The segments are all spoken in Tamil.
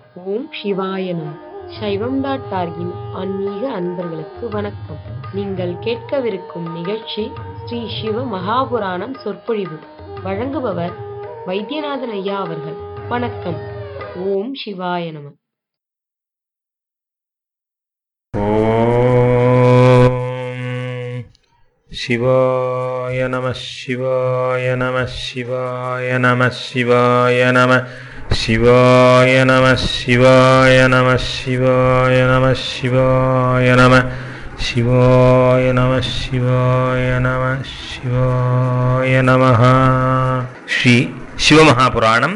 ஓம் சிவாய நம சைவம் டாட் டார்கின் ஆன்மீக அன்பர்களுக்கு வணக்கம் நீங்கள் கேட்கவிருக்கும் நிகழ்ச்சி ஸ்ரீ சிவ மகாபுராணம் சொற்பொழிவு வழங்குபவர் வைத்தியநாதன் ஐயா அவர்கள் வணக்கம் ஓம் சிவாய நம ॐ शिवाय नमः शिवाय नमः शिवाय नमः शिवाय नमः शिवाय नमः शिवाय नमः शिवाय नमः शिवाय नमः शिवाय नमः शिवाय नमः शिवाय नमः ஸ்ரீ சிவமகாபுராணம்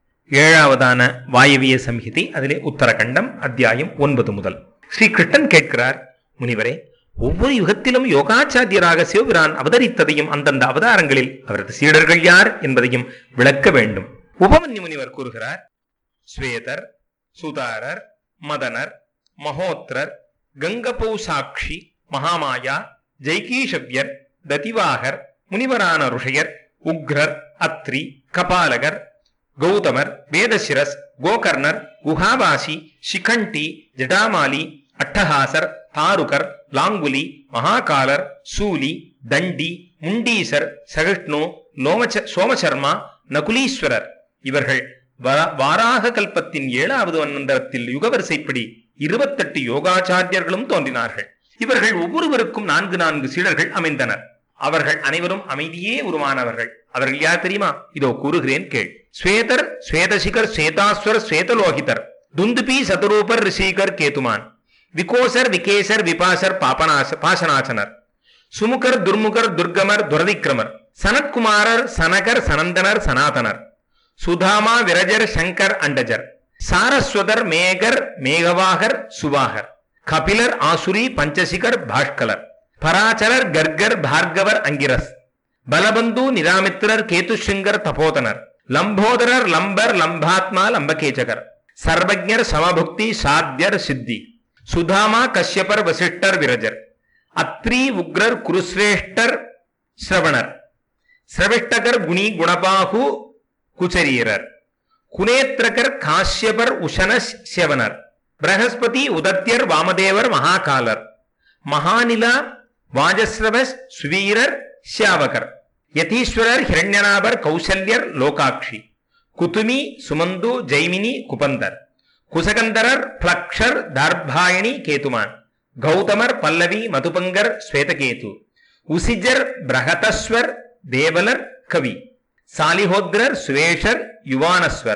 ஏழாவதான வாயவிய சம்ஹிதை அதிலே உத்தரகண்டம் அத்தியாயம் ஒன்பது முதல் ஸ்ரீ கிருஷ்ணன் கேட்கிறார் முனிவரே ஒவ்வொரு யுகத்திலும் யோகாச்சாரியராக சிவபிரான் அவதரித்ததையும் அந்தந்த அவதாரங்களில் அவரது சீடர்கள் யார் என்பதையும் விளக்க வேண்டும் உபமன்யு முனிவர் கூறுகிறார் ஸ்வேதர் சுதாரர் மதனர் மகோத்ரர் கங்கபௌசாட்சி மகாமாயா ஜெய்கீஷவ்யர் ததிவாகர் முனிவரான ருஷயர் உக்ரர் அத்ரி கபாலகர் கௌதமர் வேதசிரஸ் கோகர்ணர் குஹாவாசி சிகண்டி ஜடாமாலி அட்டஹாசர் தாருகர் லாங்குலி மகாகாலர் சூலி தண்டி முண்டீசர் சகிஷ்ணு லோமச்ச சோமசர்மா நகுலீஸ்வரர் இவர்கள் வர- வாராக கல்பத்தின் ஏழாவது மன்வந்தரத்தில் யுகவரிசைப்படி இருபத்தெட்டு யோகாச்சாரியர்களும் தோன்றினார்கள் இவர்கள் ஒவ்வொருவருக்கும் நான்கு நான்கு சீடர்கள் அமைந்தனர் அவர்கள் அனைவரும் அமைதியே உருவானவர்கள் அவர்கள் யார் தெரியுமா இதோ கூறுகிறேன் கேள் ஸ்வேதர் ஸ்வேதசிகர் ஸ்வேதாஸ்வர் ஸ்வேதலோகிதர் துந்துபி சதுரூபர் ரிஷிகர் கேதுமான் விகோசர் விகேசர் விபாசர் பாபநாச பாசநாசனர் சுமுகர் துர்முகர் துர்கமர் துரதிக்ரமர் சனத்குமாரர் சனகர் சனந்தனர் சனாதனர் சுதாமா விரஜர் சங்கர் அண்டஜர் சாரஸ்வதர் மேகர் மேகவாகர் சுவாகர் கபிலர் ஆசுரி பஞ்சசிகர் பாஷ்கலர் பராச்சரர் கர்கர் பார்கவர் அங்கிரஸ் பலபந்து நிராமித்திரர் கேதுஷிங்கர் தபோதனர் லம்போதரர் லம்பர் லம்பாத்மா லம்பகேச்சகர் சர்வஜர் சமபுக்தி சாத்தியர் சித்தி சுதாமா கஷ்யபர் வசிஷ்டர் விரஜர் அத்ரி உக்ரர் குருஸ்ரேஷ்டர் ஸ்ரவணர் சிரவிஷ்டகர் குணி குணபாகு குச்சரியரர் குனேத்ரகர் காஷ்யபர் உஷன சிவனர் பிரகஸ்பதி உதத்யர் வாமதேவர் மகாகாலர் மகாநிலா வாஜஸ்ரவஸ் சுவீரர் ஷியாவகர் யதீஸ்வரர் ஹிரண்யநாபர் கௌசல்யர் லோகாக்ஷி குதுமி சுமந்து ஜெய்மினி குபந்தர் குசகந்தரர் பிளக்ஷர் தார்பாயணி கேதுமான் கௌதமர் பல்லவி மதுபங்கர் ஸ்வேதகேது உசிஜர் பிரகதஸ்வர் தேவலர் கவி சாலிஹோத்ரர் சுவேஷர் யுவானஸ்வர்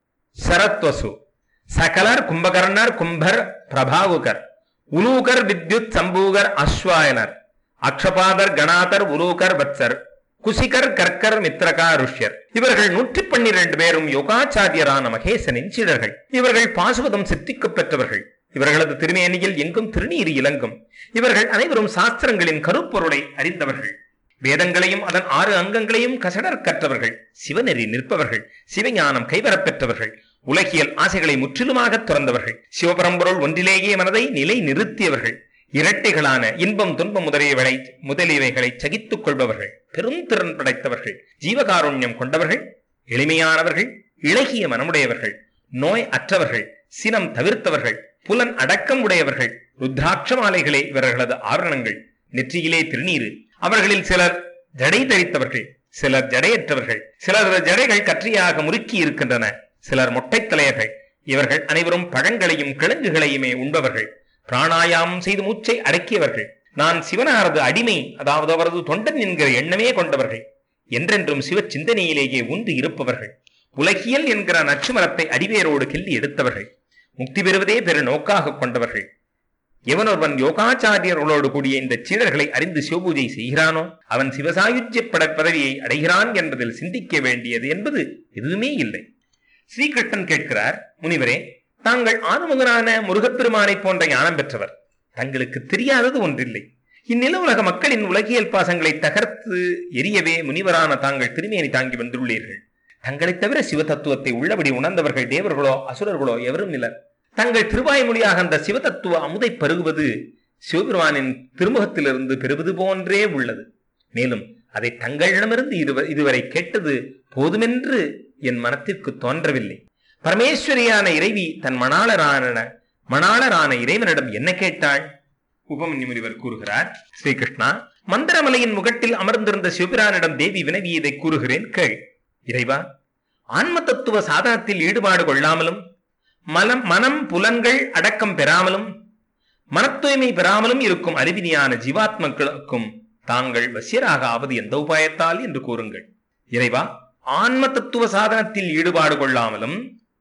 சரத்வசு சகலர் கும்பகர்ணர் கும்பர் பிரபாவுகர் உலூகர் வித்யுத் சம்பூகர் அஸ்வாயனர் அக்ஷபாதர் கணாதர் உலூகர் வத்சர் குசிகர் கர்க்கர் மித்ரகா ருஷ்யர் இவர்கள் நூற்றி பன்னிரண்டு பேரும் யோகாச்சாரியரான மகேசனின் சீடர்கள் இவர்கள் பாசுவதம் சித்திக்கப் பெற்றவர்கள் இவர்களது திருமேனியில் எங்கும் திருநீர் இலங்கும் இவர்கள் அனைவரும் சாஸ்திரங்களின் கருப்பொருளை அறிந்தவர்கள் வேதங்களையும் அதன் ஆறு அங்கங்களையும் கசடர் கற்றவர்கள் சிவநெறி நிற்பவர்கள் சிவஞானம் கைவரப் பெற்றவர்கள் உலகியல் ஆசைகளை முற்றிலுமாக துறந்தவர்கள் சிவபரம்பொருள் ஒன்றிலேயே மனதை நிலை நிறுத்தியவர்கள் இரட்டைகளான இன்பம் துன்பம் முதலியவை முதலியவைகளை சகித்துக் கொள்பவர்கள் பெருந்திறன் படைத்தவர்கள் ஜீவகாருண்யம் கொண்டவர்கள் எளிமையானவர்கள் இளகிய மனமுடையவர்கள் நோய் அற்றவர்கள் சினம் தவிர்த்தவர்கள் புலன் அடக்கம் உடையவர்கள் ருத்ராட்ச மாலைகளே இவர்களது ஆவரணங்கள் நெற்றியிலே திருநீரு அவர்களில் சிலர் ஜடை தரித்தவர்கள் சிலர் ஜடையற்றவர்கள் சிலரது ஜடைகள் கற்றியாக முறுக்கி இருக்கின்றன சிலர் மொட்டைத் தலையர்கள் இவர்கள் அனைவரும் பழங்களையும் கிழங்குகளையுமே உண்பவர்கள் பிராணாயாமம் செய்து மூச்சை அடக்கியவர்கள் நான் சிவனாரது அடிமை அதாவது அவரது தொண்டன் என்கிற எண்ணமே கொண்டவர்கள் என்றென்றும் சிவ சிந்தனையிலேயே ஊன்றி இருப்பவர்கள் உலகியல் என்கிற நச்சு மரத்தை அடிவேரோடு கிள்ளி எடுத்தவர்கள் முக்தி பெறுவதே பெரு நோக்காக கொண்டவர்கள் எவனொருவன் யோகாச்சாரியர்களோடு கூடிய இந்த சீடர்களை அறிந்து சிவபூஜை செய்கிறானோ அவன் சிவசாயுஜ்ய பட பதவியை அடைகிறான் என்பதில் சிந்திக்க வேண்டியது என்பது எதுவுமே இல்லை ஸ்ரீகிருஷ்ணன் கேட்கிறார் முனிவரே தாங்கள் ஆறுமுகனான முருகப்பெருமானை போன்ற ஞானம் பெற்றவர் தங்களுக்கு தெரியாதது ஒன்றில்லை இந்நில உலக மக்களின் உலகியல் பாசங்களை தகர்த்து எரியவே முனிவரான தாங்கள் திருமேனி தாங்கி வந்துள்ளீர்கள் தங்களைத் தவிர சிவ தத்துவத்தை உள்ளபடி உணர்ந்தவர்கள் தேவர்களோ அசுரர்களோ எவரும் இல்லர் தங்கள் திருவாய்மொழியாக அந்த சிவதத்துவ அமுதை பருகுவது சிவபெருமானின் திருமுகத்திலிருந்து பெறுவது போன்றே உள்ளது மேலும் அதை தங்களிடமிருந்து இதுவ- இதுவரை கேட்டது போதுமென்று என் மனத்திற்கு தோன்றவில்லை பரமேஸ்வரியான இறைவி தன் மணாளரான மணாளரான இறைவனிடம் என்ன கேட்டாள் உபமன்யு முனிவர் கூறுகிறார் ஸ்ரீகிருஷ்ணா மந்திரமலையின் முகட்டில் அமர்ந்திருந்த சிவபிரானிடம் தேவி வினவியதை கூறுகிறேன் கேள் இறைவா ஆன்ம தத்துவ சாதனத்தில் ஈடுபாடு கொள்ளாமலும் மலம் மனம் புலன்கள் அடக்கம் பெறாமலும் மனத்தூய்மை பெறாமலும் இருக்கும் அறிவினியான ஜீவாத்மக்களுக்கும் தாங்கள் வசியராக ஆவது எந்த உபாயத்தால் என்று கூறுங்கள் இறைவா ஆன்ம தத்துவ சாதனத்தில் ஈடுபாடு கொள்ளாமலும்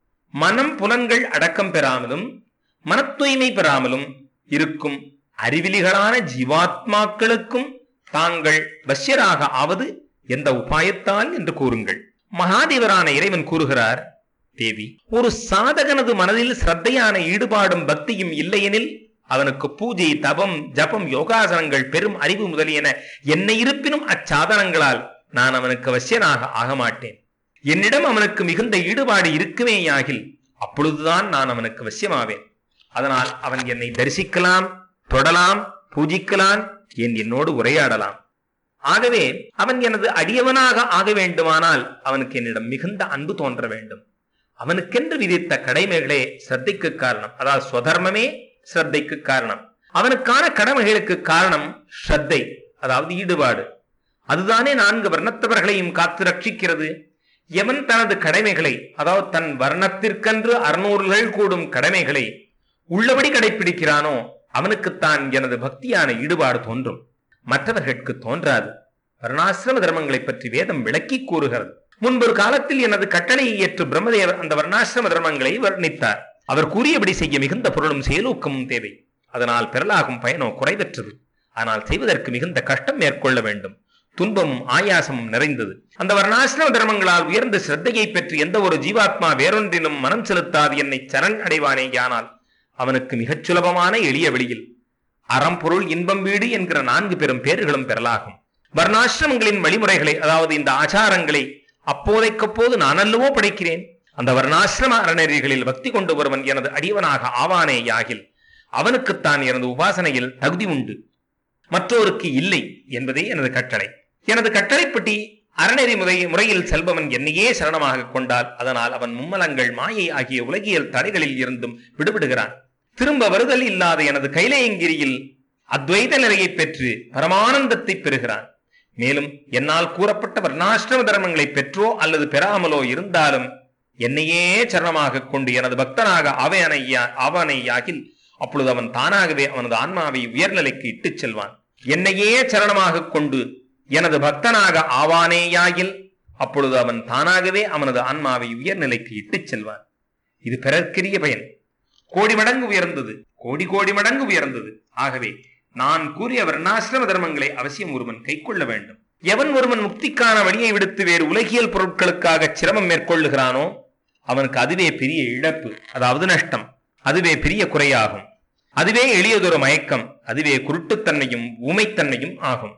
மனம் புலன்கள் அடக்கம் பெறாமலும் மனத்தூய்மை பெறாமலும் இருக்கும் அறிவிலிகளான ஜீவாத்மாக்களுக்கும் தாங்கள் வசியராக ஆவது எந்த உபாயத்தால் என்று கூறுங்கள் மகாதேவரான இறைவன் கூறுகிறார் தேவி ஒரு சாதகனது மனதில் சிரத்தையான ஈடுபாடும் பக்தியும் இல்லையெனில் அவனுக்கு பூஜை தபம் ஜபம் யோகாசனங்கள் பெரும் அறிவு முதலியன என்ன இருப்பினும் அச்சாதனங்களால் நான் அவனுக்கு வசியனாக ஆக மாட்டேன் என்னிடம் அவனுக்கு மிகுந்த ஈடுபாடு இருக்குமேயாகில் அப்பொழுதுதான் நான் அவனுக்கு வசியமாவேன் அதனால் அவன் என்னை தரிசிக்கலாம் தொடலாம் பூஜிக்கலாம் என் என்னோடு உரையாடலாம் ஆகவே அவன் எனது அடியவனாக ஆக வேண்டுமானால் அவனுக்கு என்னிடம் மிகுந்த அன்பு தோன்ற வேண்டும் அவனுக்கென்று விதித்த கடமைகளே சிரத்தைக்கு காரணம் அதாவது ஸ்வதர்மமே சிரத்தைக்கு காரணம் அவனுக்கான கடமைகளுக்கு காரணம் ஸ்ரத்தை அதாவது ஈடுபாடு அதுதானே நான்கு வர்ணத்தவர்களையும் காத்து ரட்சிக்கிறது எவன் தனது கடமைகளை அதாவது தன் வர்ணத்திற்கென்று அறுநூறுகள் கூடும் கடமைகளை உள்ளபடி கடைபிடிக்கிறானோ அவனுக்குத்தான் எனது பக்தியான ஈடுபாடு தோன்றும் மற்றவர்களுக்கு தோன்றாது வர்ணாசிரம தர்மங்களை பற்றி வேதம் விளக்கி கூறுகிறது முன்பொரு காலத்தில் எனது கட்டளையை ஏற்று பிரம்மதேவர் அந்த வர்ணாசிரம தர்மங்களை வர்ணித்தார் அவர் கூறியபடி செய்ய மிகுந்த பொருளும் செயலூக்கமும் தேவை அதனால் பெறலாகும் பயனோ குறைவற்றது ஆனால் செய்வதற்கு மிகுந்த கஷ்டம் மேற்கொள்ள வேண்டும் துன்பமும் ஆயாசமும் நிறைந்தது அந்த வர்ணாசிரம தர்மங்களால் உயர்ந்த சிரத்தையை பெற்று எந்த ஒரு ஜீவாத்மா வேறொன்றிலும் மனம் செலுத்தாது என்னை சரண் அடைவானேயானால் அவனுக்கு மிகச் சுலபமான எளிய வழியில் அறம்பொருள் இன்பம் வீடு என்கிற நான்கு பெரும் பேர்களும் பெறலாகும் வர்ணாசிரமங்களின் வழிமுறைகளை அதாவது இந்த ஆச்சாரங்களை அப்போதைக்கப்போது நான் அல்லவோ படைக்கிறேன் அந்த வர்ணாசிரம அறநெறிகளில் பக்தி கொண்டு ஒருவன் எனது அடியவனாக ஆவானே யாகில் அவனுக்குத்தான் எனது உபாசனையில் தகுதி உண்டு மற்றோருக்கு இல்லை என்பதே எனது கட்டளை எனது கட்டளைப்பட்டி அறநெறி முறை முறையில் செல்பவன் என்னையே சரணமாக கொண்டால் அதனால் அவன் மும்மலங்கள் மாயை ஆகிய உலகியல் தடைகளில் இருந்தும் விடுபடுகிறான் திரும்ப வருதல் இல்லாத எனது கைலையங்கிரியில் அத்வைத நிலையை பெற்று பரமானந்தத்தை பெறுகிறான் மேலும் என்னால் கூறப்பட்ட வர்ணாசிரம தர்மங்களை பெற்றோ அல்லது பெறாமலோ இருந்தாலும் என்னையே சரணமாக கொண்டு எனது பக்தனாக அவனையா அவனையாகில் அப்பொழுது அவன் தானாகவே அவனது ஆன்மாவை உயர்நிலைக்கு இட்டுச் செல்வான் என்னையே சரணமாக கொண்டு எனது பக்தனாக ஆவானேயாகில் அப்பொழுது அவன் தானாகவே அவனது ஆன்மாவை உயர்நிலைக்கு இட்டுச் செல்வான் இது பிறர்க்கிரிய பயன் கோடி மடங்கு உயர்ந்தது கோடி கோடி மடங்கு உயர்ந்தது ஆகவே நான் கூறிய வர்ணாசிரம தர்மங்களை அவசியம் ஒருவன் கைக்கொள்ள வேண்டும் எவன் ஒருவன் முக்திக்கான வழியை விடுத்து வேறு உலகியல் பொருட்களுக்காக சிரமம் மேற்கொள்ளுகிறானோ அவனுக்கு அதுவே பெரிய இழப்பு அதாவது நஷ்டம் அதுவே பெரிய குறையாகும் அதுவே எளியதொரு மயக்கம் அதுவே குருட்டுத்தன்மையும் ஊமைத்தன்மையும் ஆகும்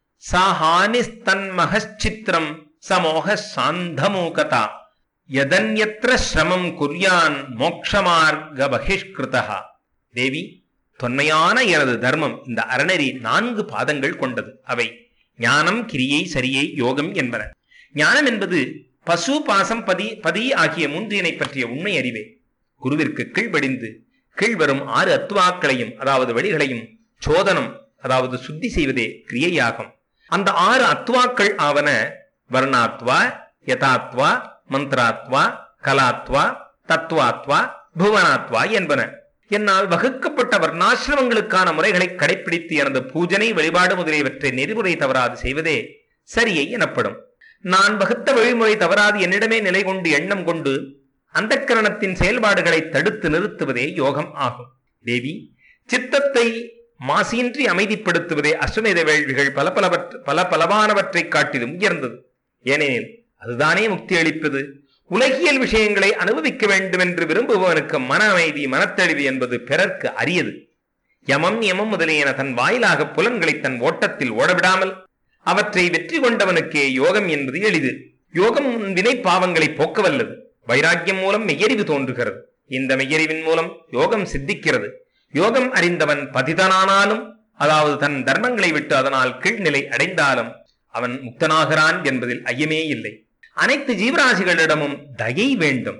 சாஹானிஸ்தன்மகச்சித்திரம் சமோக சாந்தமூகதா யதன்யத்ர சிரமம் குர்யான் மோக்ஷமார்க பகிஷ்கிருதா தேவி தொன்மையான எனது தர்மம் இந்த அறநெறி நான்கு பாதங்கள் கொண்டது அவை ஞானம் கிரியை சரியை யோகம் என்பன ஞானம் என்பது பசு பாசம் பதி பதி ஆகிய மூன்றினை பற்றிய உண்மை அறிவே குருவிற்கு கீழ்படிந்து கீழ்வரும் ஆறு அத்துவாக்களையும் அதாவது வழிகளையும் சோதனம் அதாவது சுத்தி செய்வதே கிரியையாகும் அந்த ஆறு அத்துவாக்கள் ஆவன வர்ணாத்வா யதாத்வா மந்த்ராத்வா கலாத்வா தத்துவாத்வா புவனாத்வா என்பன என்னால் வகுக்கப்பட்ட வர்ணாசிரமங்களுக்கான முறைகளை கடைபிடித்து எனது பூஜனை வழிபாடு முதலியவற்றை நெறிமுறை தவறாது செய்வதே சரியை எனப்படும் நான் வகுத்த வழிமுறை தவறாது என்னிடமே நிலை கொண்டு எண்ணம் கொண்டு அந்த கரணத்தின் செயல்பாடுகளை தடுத்து நிறுத்துவதே யோகம் ஆகும் தேவி சித்தத்தை மாசியின்றி அமைதிப்படுத்துவதே அஸ்வமேத வேள்விகள் பல பலவற்ற பல பலவானவற்றை காட்டிலும் உயர்ந்தது ஏனெனில் அதுதானே முக்தி அளிப்பது உலகியல் விஷயங்களை அனுபவிக்க வேண்டும் என்று விரும்புபவனுக்கு மன அமைதி மனத்தெளிவு என்பது பிறர்க்கு அரியது யமம் யமம் முதலியன தன் வாயிலாக புலன்களை தன் ஓட்டத்தில் ஓடவிடாமல் அவற்றை வெற்றி கொண்டவனுக்கே யோகம் என்பது எளிது யோகம் உன் வினை பாவங்களை போக்க வல்லது வைராக்கியம் மூலம் மெய்யறிவு தோன்றுகிறது இந்த மெய்யறிவின் மூலம் யோகம் சித்திக்கிறது யோகம் அறிந்தவன் பதிதனானாலும் அதாவது தன் தர்மங்களை விட்டு அதனால் கீழ்நிலை அடைந்தாலும் அவன் முக்தனாகிறான் என்பதில் ஐயமே இல்லை அனைத்து ஜீவராசிகளிடமும் தயை வேண்டும்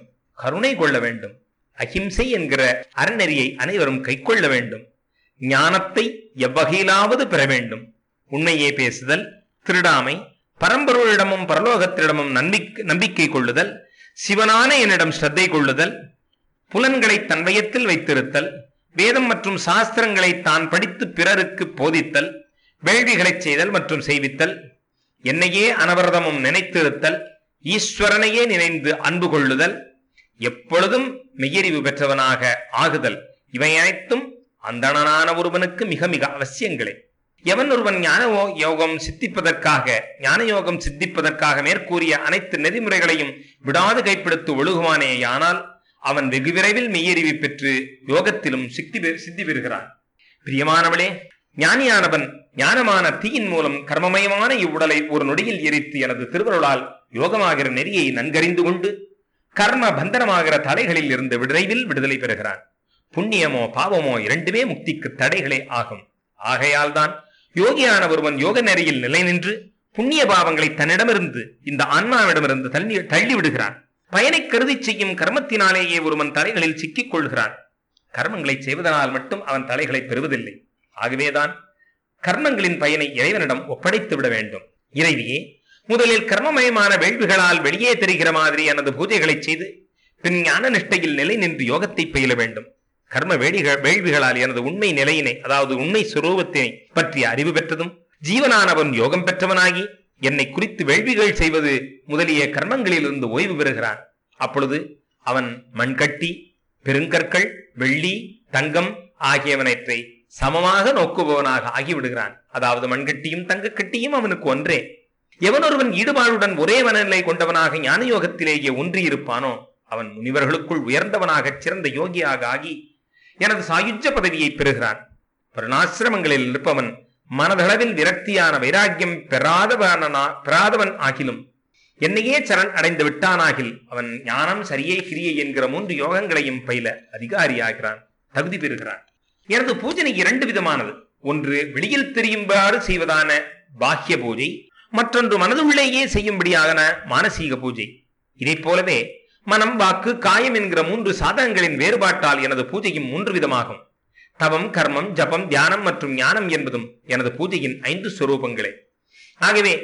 கருணை கொள்ள வேண்டும் அஹிம்சை என்கிற அறநெறியை அனைவரும் கைக்கொள்ள வேண்டும் ஞானத்தை எவ்வகையிலாவது பெற வேண்டும் உண்மையே பேசுதல் திருடாமை பரம்பொருளிடமும் பரலோகத்திடமும் நம்பிக்கை நம்பிக்கை கொள்ளுதல் சிவனான என்னிடம் ஸ்ரத்தை கொள்ளுதல் புலன்களை தன் வயத்தில் வைத்திருத்தல் வேதம் மற்றும் சாஸ்திரங்களை தான் படித்து பிறருக்கு போதித்தல் வேள்விகளைச் செய்தல் மற்றும் செய்வித்தல் என்னையே அனவரதமும் நினைத்திருத்தல் ஈஸ்வரனையே நினைந்து அன்பு கொள்ளுதல் எப்பொழுதும் மெய்யறிவு பெற்றவனாக ஆகுதல் இவை அனைத்தும் அந்தணனான ஒருவனுக்கு மிக மிக அவசியங்களே எவன் ஒருவன் ஞான ஓ- யோகம் சித்திப்பதற்காக ஞான யோகம் சித்திப்பதற்காக மேற்கூறிய அனைத்து நெறிமுறைகளையும் விடாது கைப்பிடித்து ஒழுகுவானேயானால் அவன் வெகு விரைவில் மெய்யறிவு பெற்று யோகத்திலும் சித்தி பெ- சித்தி பெறுகிறான் பிரியமானவளே ஞானியானவன் ஞானமான தீயின் மூலம் கர்மமயமான இவ்வுடலை ஒரு நொடியில் எரித்து எனது திருவருளால் யோகமாகிற நெறியை நன்கறிந்து கொண்டு கர்ம பந்தனமாகிற தடைகளில் இருந்து விரைவில் விடுதலை பெறுகிறான் புண்ணியமோ பாவமோ இரண்டுமே முக்திக்கு தடைகளே ஆகும் ஆகையால்தான் யோகியான ஒருவன் யோக நெறியில் நிலை நின்று புண்ணிய பாவங்களை தன்னிடமிருந்து இந்த ஆன்மாவிடமிருந்து தள்ளி தள்ளி விடுகிறான் பயனை கருதி செய்யும் கர்மத்தினாலேயே ஒருவன் தலைகளில் சிக்கிக் கொள்கிறான் கர்மங்களை செய்வதனால் மட்டும் அவன் தலைகளை பெறுவதில்லை ஆகவேதான் கர்மங்களின் பயனை இறைவனிடம் ஒப்படைத்து விட வேண்டும் இறைவியே முதலில் கர்மமயமான வேள்விகளால் வெளியே தெரிகிற மாதிரி எனது பூஜைகளை செய்து பின் ஞான நிஷ்டையில் நிலை நின்று யோகத்தை பயில வேண்டும் கர்ம வேடிகள் வேள்விகளால் எனது உண்மை நிலையினை அதாவது உண்மை சுரூபத்தினை பற்றிய அறிவு பெற்றதும் ஜீவனானவன் யோகம் பெற்றவனாகி என்னை குறித்து வேள்விகள் செய்வது முதலிய கர்மங்களிலிருந்து ஓய்வு பெறுகிறான் அப்பொழுது அவன் மண்கட்டி பெருங்கற்கள் வெள்ளி தங்கம் ஆகியவனற்றை சமமாக நோக்குபவனாக ஆகிவிடுகிறான் அதாவது மண்கட்டியும் தங்கக்கட்டியும் அவனுக்கு ஒன்றே எவனொருவன் ஈடுபாடுடன் ஒரே மனநிலை கொண்டவனாக ஞான யோகத்திலேயே ஒன்றியிருப்பானோ அவன் முனிவர்களுக்குள் உயர்ந்தவனாக சிறந்த யோகியாக ஆகி எனது சாயுஜ்ய பதவியை பெறுகிறான் வருணாசிரமங்களில் இருப்பவன் மனதளவில் விரக்தியான வைராக்கியம் பெறாதவனா பெறாதவன் ஆகிலும் என்னையே சரண் அடைந்து விட்டானாகில் அவன் ஞானம் சரியை கிரியை என்கிற மூன்று யோகங்களையும் பயில அதிகாரியாகிறான் தகுதி பெறுகிறான் எனது பூஜனை இரண்டு விதமானது ஒன்று வெளியில் தெரியும்பாடு செய்வதான பாக்கிய பூஜை மற்றொன்று மனதுள்ளேயே செய்யும்படியான மானசீக பூஜை இதைப் போலவே மனம் வாக்கு காயம் என்கிற மூன்று சாதகங்களின் வேறுபாட்டால் எனது பூஜையும் மூன்று விதமாகும் தவம் கர்மம் ஜபம் தியானம் மற்றும் ஞானம் என்பதும் எனது பூஜையின் ஐந்து ஸ்வரூபங்களே ஆகவே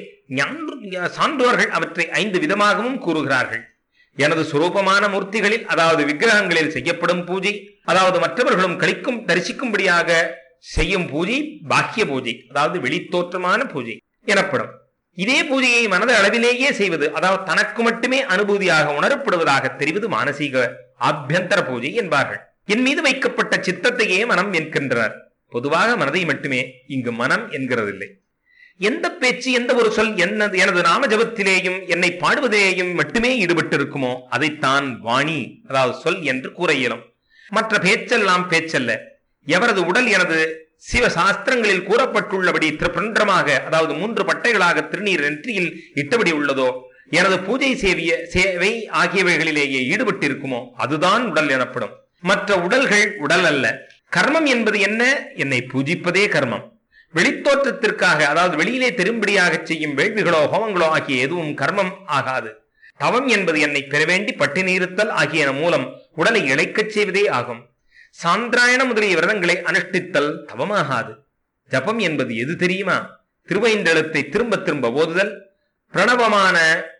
ஞான- சான்றோர்கள் அவற்றை ஐந்து விதமாகவும் கூறுகிறார்கள் எனது சுரூபமான மூர்த்திகளில் அதாவது விக்கிரகங்களில் செய்யப்படும் பூஜை அதாவது மற்றவர்களும் கழிக்கும் தரிசிக்கும்படியாக செய்யும் பூஜை பாக்கிய பூஜை அதாவது வெளித்தோற்றமான பூஜை எனப்படும் இதே பூஜையை மனத அளவிலேயே செய்வது அதாவது தனக்கு மட்டுமே அனுபூதியாக உணரப்படுவதாக தெரிவது மானசீக ஆபியந்தர பூஜை என்பார்கள் என் மீது வைக்கப்பட்ட சித்தத்தையே மனம் என்கின்றனர் பொதுவாக மனதை மட்டுமே இங்கு மனம் என்கிறதில்லை எந்த பேச்சு எந்த ஒரு சொல் என்னது எனது நாம ஜபத்திலேயும் என்னை பாடுவதிலேயும் மட்டுமே ஈடுபட்டிருக்குமோ அதைத்தான் வாணி அதாவது சொல் என்று கூற இயலும் மற்ற பேச்செல்லாம் பேச்சல்ல எவரது உடல் எனது சிவ சாஸ்திரங்களில் கூறப்பட்டுள்ளபடி திரிபுண்டமாக அதாவது மூன்று பட்டைகளாக திருநீர் நெற்றியில் இட்டபடி உள்ளதோ எனது பூஜை சேவிய சேவை ஆகியவைகளிலேயே ஈடுபட்டிருக்குமோ அதுதான் உடல் எனப்படும் மற்ற உடல்கள் உடல் அல்ல கர்மம் என்பது என்ன என்னை பூஜிப்பதே கர்மம் வெளித்தோற்றத்திற்காக அதாவது வெளியிலே தெரியும்படியாக செய்யும் வேள்விகளோ ஹோமங்களோ ஆகிய எதுவும் கர்மம் ஆகாது தவம் என்பது என்னை பெற வேண்டி பட்டினி இருத்தல் ஆகியன மூலம் உடலை இழைக்கச் செய்வதே ஆகும் சாந்திராயண முதலிய விரதங்களை அனுஷ்டித்தல் தவமாகாது ஜபம் என்பது எது தெரியுமா திருவைந்தெழுத்தை திரும்ப திரும்ப ஓதுதல் பிரணவமான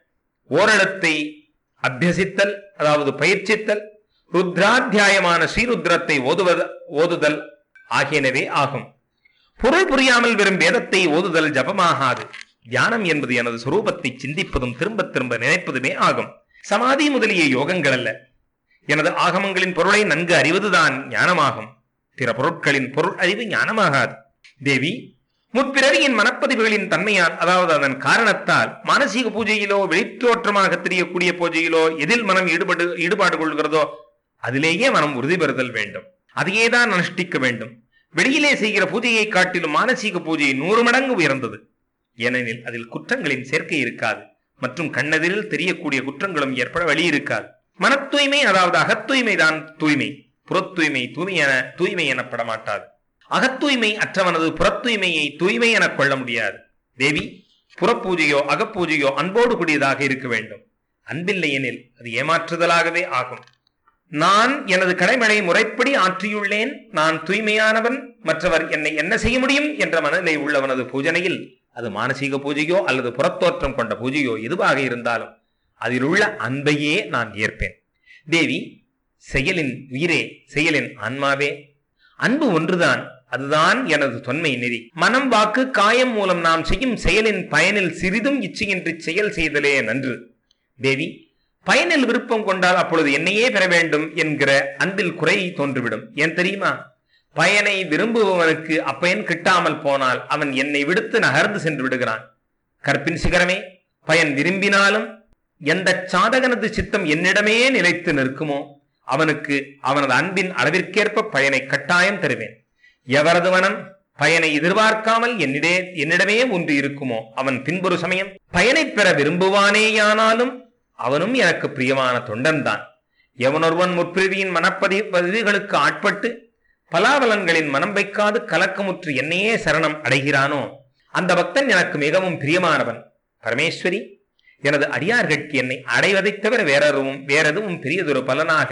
ஓரெழுத்தை அபியசித்தல் அதாவது பயிற்சித்தல் ருத்ராத்தியாயமான ஸ்ரீருத்ரத்தை ஓதுவது ஓதுதல் ஆகியனவே ஆகும் பொருள் புரியாமல் வெறும் வேதத்தை ஓதுதல் ஜபமாகாது தியானம் என்பது எனது சுரூபத்தை சிந்திப்பதும் திரும்ப திரும்ப நினைப்பதுமே ஆகும் சமாதி முதலிய யோகங்கள் அல்ல எனது ஆகமங்களின் பொருளை நன்கு அறிவதுதான் ஞானமாகும் பிற பொருட்களின் பொருள் அறிவு ஞானமாகாது தேவி முற்பிறவியின் மனப்பதிவுகளின் தன்மையால் அதாவது அதன் காரணத்தால் மானசீக பூஜையிலோ வெளித்தோற்றமாக தெரியக்கூடிய பூஜையிலோ எதில் மனம் ஈடுபடு ஈடுபாடு கொள்கிறதோ அதிலேயே மனம் உறுதி பெறுதல் வேண்டும் அதையே தான் அனுஷ்டிக்க வேண்டும் வெளியிலே செய்கிற பூஜையை காட்டிலும் மானசீக பூஜை நூறு மடங்கு உயர்ந்தது ஏனெனில் அதில் குற்றங்களின் சேர்க்கை இருக்காது மற்றும் கண்ணெதிரில் தெரியக்கூடிய குற்றங்களும் ஏற்பட வழி இருக்காது மன தூய்மை அதாவது அகத்தூய்மை தான் தூய்மை புறத்தூய்மை தூய்மை என தூய்மை எனப்பட மாட்டாது அகத்தூய்மை அற்றவனது புறத்தூய்மையை தூய்மை எனக் கொள்ள முடியாது தேவி புறப்பூஜையோ அகப்பூஜையோ அன்போடு கூடியதாக இருக்க வேண்டும் அன்பில்லை எனில் அது ஏமாற்றுதலாகவே ஆகும் நான் எனது கடமையை முறைப்படி ஆற்றியுள்ளேன் நான் தூய்மையானவன் மற்றவர் என்னை என்ன செய்ய முடியும் என்ற மனநிலை உள்ளவனது பூஜனையில் அது மானசீக பூஜையோ அல்லது புறத்தோற்றம் கொண்ட பூஜையோ எதுவாக இருந்தாலும் அதில் உள்ள அன்பையே நான் ஏற்பேன் தேவி செயலின் உயிரே செயலின் ஆன்மாவே அன்பு ஒன்றுதான் அதுதான் எனது தொன்மை நெறி மனம் வாக்கு காயம் மூலம் நாம் செய்யும் செயலின் பயனில் சிறிதும் இச்சையின்றி செயல் செய்தலே நன்று தேவி பயனில் விருப்பம் கொண்டால் அப்பொழுது என்னையே பெற வேண்டும் என்கிற அன்பில் குறை தோன்றிவிடும் ஏன் தெரியுமா பயனை விரும்புபவனுக்கு அப்பயன் கிட்டாமல் போனால் அவன் என்னை விடுத்து நகர்ந்து சென்று விடுகிறான் கற்பின் சிகரமே பயன் விரும்பினாலும் எந்த சாதகனது சித்தம் என்னிடமே நிலைத்து நிற்குமோ அவனுக்கு அவனது அன்பின் அளவிற்கேற்ப பயனை கட்டாயம் தருவேன் எவரது மனம் பயனை எதிர்பார்க்காமல் என்னிடே என்னிடமே ஒன்று இருக்குமோ அவன் பின்பொரு சமயம் பயனை பெற விரும்புவானேயானாலும் அவனும் எனக்கு பிரியமான தொண்டன்தான் எவனொருவன் முற்பிரிவியின் மனப்பதி பதிவுகளுக்கு ஆட்பட்டு பலாபலன்களின் மனம் வைக்காது கலக்கமுற்று என்னையே சரணம் அடைகிறானோ அந்த பக்தன் எனக்கு மிகவும் பிரியமானவன் பரமேஸ்வரி எனது அடியார்கட்கு என்னை அடைவதைத் தவிர வேறெதுவும் வேறெதுவும் பெரியதொரு பலனாக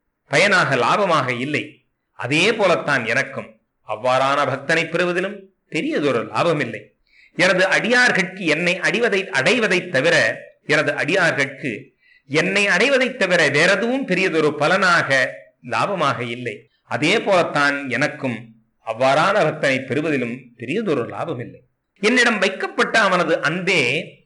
பயனாக லாபமாக இல்லை அதே போலத்தான் எனக்கும் அவ்வாறான பக்தனை பெறுவதிலும் பெரியதொரு லாபமில்லை எனது அடியார்கட்கு என்னை அடிவதை அடைவதைத் தவிர எனது அடியார்கட்கு என்னை அடைவதைத் தவிர வேறெதுவும் பெரியதொரு பலனாக லாபமாக இல்லை அதே போலத்தான் எனக்கும் அவ்வாறான பக்தனை பெறுவதிலும் பெரியதொரு லாபமில்லை என்னிடம் வைக்கப்பட்ட அவனது அன்பே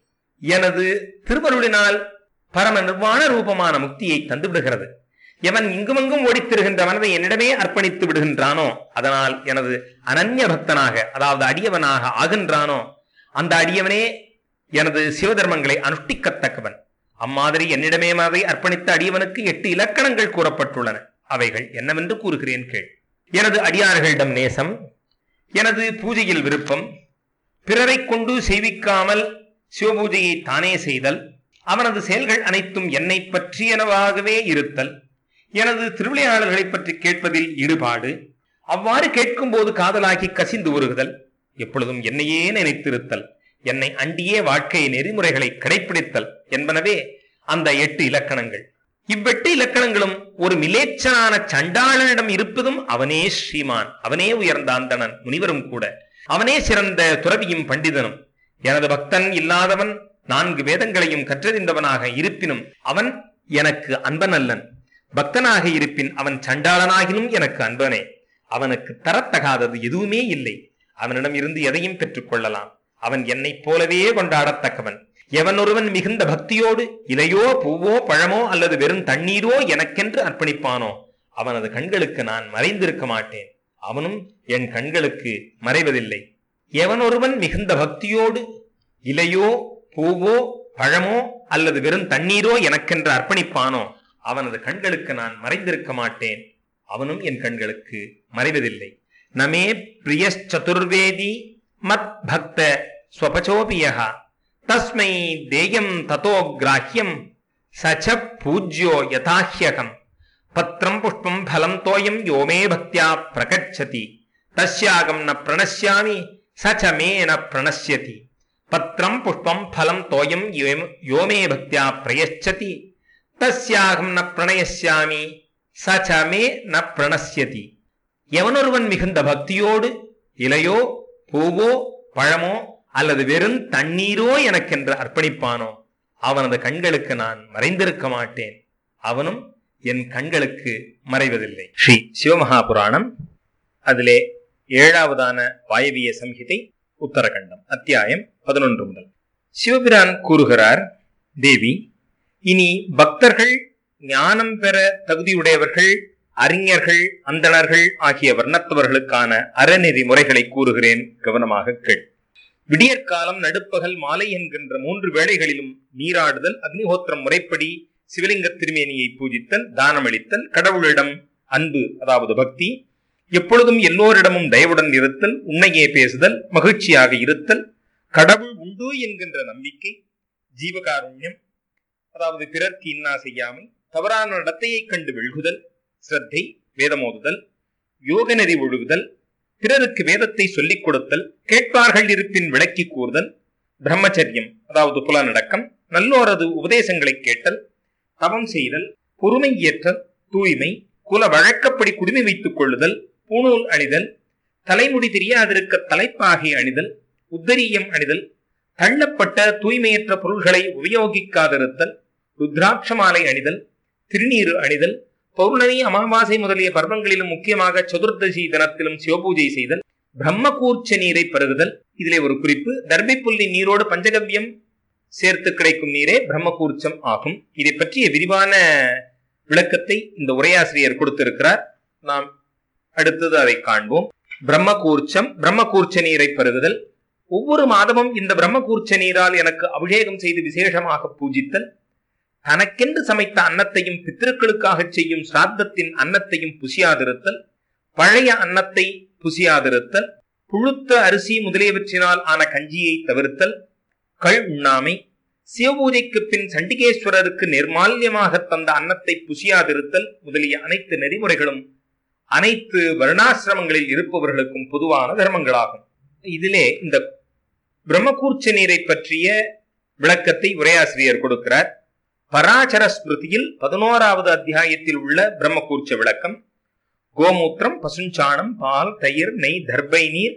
எனது திருவருளினால் பரம நிர்வாண ரூபமான முக்தியை தந்து விடுகிறது எவன் இங்குமங்கும் ஓடித்திருகின்ற மனதை என்னிடமே அர்ப்பணித்து விடுகின்றானோ அதனால் எனது அனன்ய பக்தனாக அதாவது அடியவனாக ஆகின்றானோ அந்த அடியவனே எனது சிவதர்மங்களை அனுஷ்டிக்கத்தக்கவன் அம்மாதிரி என்னிடமே மனதை அர்ப்பணித்த அடியவனுக்கு எட்டு இலக்கணங்கள் கூறப்பட்டுள்ளன அவைகள் என்னவென்று கூறுகிறேன் கேள் எனது அடியார்களிடம் நேசம் எனது பூஜையில் விருப்பம் பிறரை கொண்டு செய்விக்காமல் சிவபூஜையை தானே செய்தல் அவனது செயல்கள் அனைத்தும் என்னை பற்றியனவாகவே இருத்தல் எனது திருவிளையாளர்களை பற்றி கேட்பதில் ஈடுபாடு அவ்வாறு கேட்கும்போது காதலாகி கசிந்து உருகுதல் எப்பொழுதும் என்னையே நினைத்திருத்தல் என்னை அண்டியே வாழ்க்கை நெறிமுறைகளை கடைபிடித்தல் என்பனவே அந்த எட்டு இலக்கணங்கள் இவ்வெட்டு இலக்கணங்களும் ஒரு மிலேச்சனான சண்டாளனிடம் இருப்பதும் அவனே ஸ்ரீமான் அவனே உயர்ந்த அந்தணன் முனிவரும் கூட அவனே சிறந்த துறவியும் பண்டிதனும் எனது பக்தன் இல்லாதவன் நான்கு வேதங்களையும் கற்றறிந்தவனாக இருப்பினும் அவன் எனக்கு அன்பனல்லன் பக்தனாக இருப்பின் அவன் சண்டாளனாகினும் எனக்கு அன்பனே அவனுக்கு தரத்தகாதது எதுவுமே இல்லை அவனிடம் இருந்து எதையும் பெற்றுக் கொள்ளலாம் அவன் என்னைப் போலவே கொண்டாடத்தக்கவன் எவன் ஒருவன் மிகுந்த பக்தியோடு இலையோ பூவோ பழமோ அல்லது வெறும் தண்ணீரோ எனக்கென்று அர்ப்பணிப்பானோ அவனது கண்களுக்கு நான் மறைந்திருக்க மாட்டேன் அவனும் என் கண்களுக்கு மறைவதில்லை எவன் ஒருவன் மிகுந்த பக்தியோடு இலையோ பூவோ பழமோ அல்லது வெறும் தண்ணீரோ எனக்கென்று அர்ப்பணிப்பானோ அவனது கண்களுக்கு நான் மறைந்திருக்க மாட்டேன் அவனும் என் கண்களுக்கு மறைவதில்லை நமே பிரியச்சதுர்வேதி மத் பக்த ஸ்வபச்சோபியः தஸ்மை தேயம் ததோ கிராஹ்யம் சச்ச பூஜ்யோ யதாஹ்யகம் பத்திரம் புஷ்பம் ஃபலம் தோயம் யோ மே பக்தியா பிரகச்சதி தஸ்யாகம் ந பிரணஷ்யாமி சச்ச மே ந பிரணஷ்யதி பத்திரம் புஷ்பம் ஃபலம் தோயம் யோ- யோ மே பக்தியா பிரயச்சதி தஸ்யாகம் ந பிரணயஸ்யாமி சச்ச மே ந பிரணஷ்யதி எவனொருவன் மிகுந்த பக்தியோடு இலையோ பூவோ பழமோ அல்லது வெறும் தண்ணீரோ எனக்கென்று அர்ப்பணிப்பானோ அவனது கண்களுக்கு நான் மறைந்திருக்க மாட்டேன் அவனும் என் கண்களுக்கு மறைவதில்லை ஸ்ரீ சிவமகாபுராணம் அதிலே ஏழாவதான வாயவிய சம்ஹிதை உத்தரகண்டம் அத்தியாயம் பதினொன்று முதல் சிவபிரான் கூறுகிறார் தேவி இனி பக்தர்கள் ஞானம் பெற தகுதியுடையவர்கள் அறிஞர்கள் அந்தணர்கள் ஆகிய வர்ணத்தவர்களுக்கான அறநெறி முறைகளை கூறுகிறேன் கவனமாக கேள் விடியற்காலம் நடுப்பகல் மாலை என்கின்ற மூன்று வேளைகளிலும் நீராடுதல் அக்னிஹோத்திரம் முறைப்படி சிவலிங்க திருமேனியை பூஜித்தல் தானமளித்தல் கடவுளிடம் அன்பு அதாவது பக்தி எப்பொழுதும் எல்லோரிடமும் தயவுடன் இருத்தல் உண்மையே பேசுதல் மகிழ்ச்சியாக இருத்தல் கடவுள் உண்டு என்கின்ற நம்பிக்கை ஜீவகாருண்யம் அதாவது பிறர்க்கு இன்னா செய்யாமை தவறான நடத்தையைக் கண்டு வெல்குதல் சிரத்தை வேதமோதுதல் யோக நெறி ஒழுகுதல் பிறருக்கு வேதத்தை சொல்லிக் கொடுத்தல் கேட்பார்கள் இருப்பின் விளக்கி கூறுதல் பிரம்மச்சரியம் அதாவது புலநடக்கம் நல்லோரது உபதேசங்களை கேட்டல் தவம் செய்தல் பொறுமை ஏற்றல் தூய்மை குல வழக்கப்படி குடிமை வைத்துக் கொள்ளுதல் பூணூல் அணிதல் தலைமுடி தெரியாதிருக்க தலைப்பாகை அணிதல் உத்தரீயம் அணிதல் தள்ளப்பட்ட தூய்மையற்ற பொருள்களை உபயோகிக்காதிருத்தல் ருத்ராட்ச மாலை அணிதல் திருநீரு அணிதல் பௌர்ணமி அமாவாசை முதலிய பர்வங்களிலும் முக்கியமாக சதுர்தசி தினத்திலும் சிவபூஜை செய்தல் பிரம்மகூர்ச்ச நீரை பருகுதல் இதிலே ஒரு குறிப்பு தர்பைப்புள்ளி நீரோடு பஞ்சகவ்யம் சேர்த்து கிடைக்கும் நீரே பிரம்மகூர்ச்சம் ஆகும் இதை பற்றிய விரிவான விளக்கத்தை இந்த உரையாசிரியர் கொடுத்திருக்கிறார் நாம் அடுத்தது அதை காண்போம் பிரம்மகூர்ச்சம் பிரம்மகூர்ச்ச நீரை பருகுதல் ஒவ்வொரு மாதமும் இந்த பிரம்மகூர்ச்ச நீரால் எனக்கு அபிஷேகம் செய்து விசேஷமாக பூஜித்தல் தனக்கென்று சமைத்த அன்னத்தையும் பித்திருக்களுக்காக செய்யும் சிராத்தத்தின் அன்னத்தையும் புசியாதிருத்தல் பழைய அன்னத்தை புசியாதிருத்தல் புழுத்த அரிசி முதலியவற்றினால் ஆன கஞ்சியை தவிர்த்தல் கள் உண்ணாமை சிவபூஜைக்கு பின் சண்டிகேஸ்வரருக்கு நிர்மால்யமாக தந்த அன்னத்தை புசியாதிருத்தல் முதலிய அனைத்து நெறிமுறைகளும் அனைத்து வருணாசிரமங்களில் இருப்பவர்களுக்கும் பொதுவான தர்மங்களாகும் இதிலே இந்த பிரம்மகூர்ச்ச நீரை பற்றிய விளக்கத்தை உரையாசிரியர் கொடுக்கிறார் பராசர ஸ்மிருதியில் பதினோராவது அத்தியாயத்தில் உள்ள பிரம்மகூர்ச்ச விளக்கம் கோமூத்திரம் பசுஞ்சாணம் பால் தயிர் நெய் தர்பை நீர்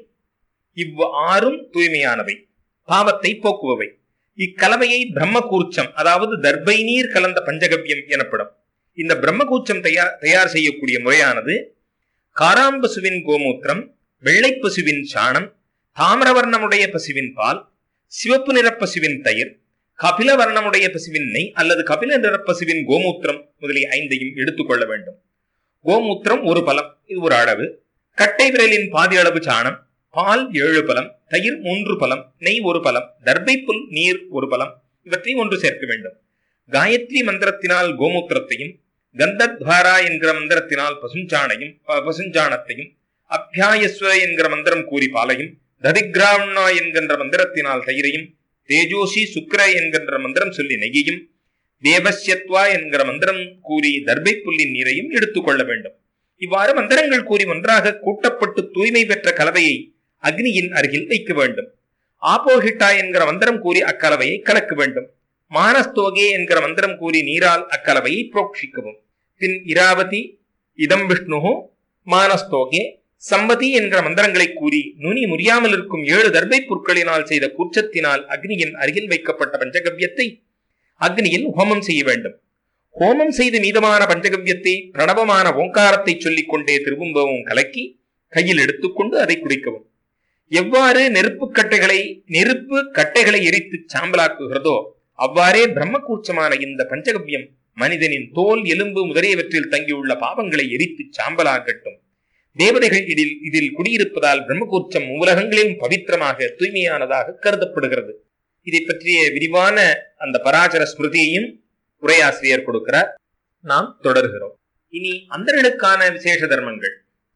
இவ் ஆறும் தூய்மையானவை பாவத்தை போக்குபவை இக்கலவையை பிரம்மகூர்ச்சம் அதாவது தர்பை நீர் கலந்த பஞ்சகவ்யம் எனப்படும் இந்த பிரம்மகூர்ச்சம் தயார் தயார் செய்யக்கூடிய முறையானது காராம்பசுவின் கோமூத்திரம் வெள்ளை பசுவின் சாணம் தாமிரவர்ணமுடைய பசுவின் பால் சிவப்பு நிற பசுவின் தயிர் கபில வர்ணமுடைய பசுவின் நெய் அல்லது கபில நிற பசுவின் கோமூத்திரம் முதலிய ஐந்தையும் எடுத்துக்கொள்ள வேண்டும் கோமூத்திரம் ஒரு பலம் இது ஒரு அளவு கட்டை விரலின் பாதி அளவு சாணம் பால் ஏழு பலம் தயிர் மூன்று பலம் நெய் ஒரு பலம் தர்பை புல் நீர் ஒரு பலம் இவற்றை ஒன்று சேர்க்க வேண்டும் காயத்ரி மந்திரத்தினால் கோமூத்திரத்தையும் கந்தத்வாரா என்கிற மந்திரத்தினால் பசுஞ்சாணையும் ப- பசுஞ்சாணத்தையும் அபியாயஸ்வர என்கிற மந்திரம் கூறி பாலையும் ததிகிராவணா என்கின்ற மந்திரத்தினால் தயிரையும் தேஜோசி சுக்ர என்கின்ற மந்திரம் சொல்லி நெய்யையும் தேவஸ்யத்வா என்கிற மந்திரம் கூறி தர்பை புல்லின் நீரையும் எடுத்துக்கொள்ள வேண்டும் இவ்வாறு மந்திரங்கள் கூறி ஒன்றாக கூட்டப்பட்டு தூய்மை பெற்ற கலவையை அக்னியின் அருகில் வைக்க வேண்டும் ஆபோஹிட்டா என்கிற மந்திரம் கூறி அக்கலவையை கலக்க வேண்டும் மானஸ்தோகே என்கிற மந்திரம் கூறி நீரால் அக்கலவையை புரோக்ஷிக்கவும் பின் இராவதி இதம் விஷ்ணு மானஸ்தோகே சம்மதி என்கிற மந்திரங்களை கூறி நுனி முறியாமல் இருக்கும் ஏழு தர்பை புற்களினால் செய்த கூர்ச்சத்தினால் அக்னியின் அருகில் வைக்கப்பட்ட பஞ்சகவ்யத்தை அக்னியில் ஹோமம் செய்ய வேண்டும் ஹோமம் செய்து மீதமான பஞ்சகவ்யத்தை பிரணவமான ஓங்காரத்தை சொல்லிக் கொண்டே திரும்பவும் கலக்கி கையில் எடுத்துக்கொண்டு அதை குடிக்கவும் எவ்வாறு நெருப்பு கட்டைகளை நெருப்பு கட்டைகளை எரித்து சாம்பலாக்குகிறதோ அவ்வாறே பிரம்மகூர்ச்சமான இந்த பஞ்சகவ்யம் மனிதனின் தோல் எலும்பு முதலியவற்றில் தங்கியுள்ள பாவங்களை எரித்து சாம்பலாக்கட்டும் தேவதைகள் இதில் இதில் குடியிருப்பதால் பிரம்மகூர்ச்சம் உலகங்களிலும் பவித்திரமாக தூய்மையானதாக கருதப்படுகிறது இதை பற்றிய விரிவான அந்த பராசர ஸ்மிருதியையும் உரையாசிரியர் கொடுக்கிறார் நாம் தொடர்கிறோம் இனி அந்தரனுக்கான விசேஷ தர்மங்கள்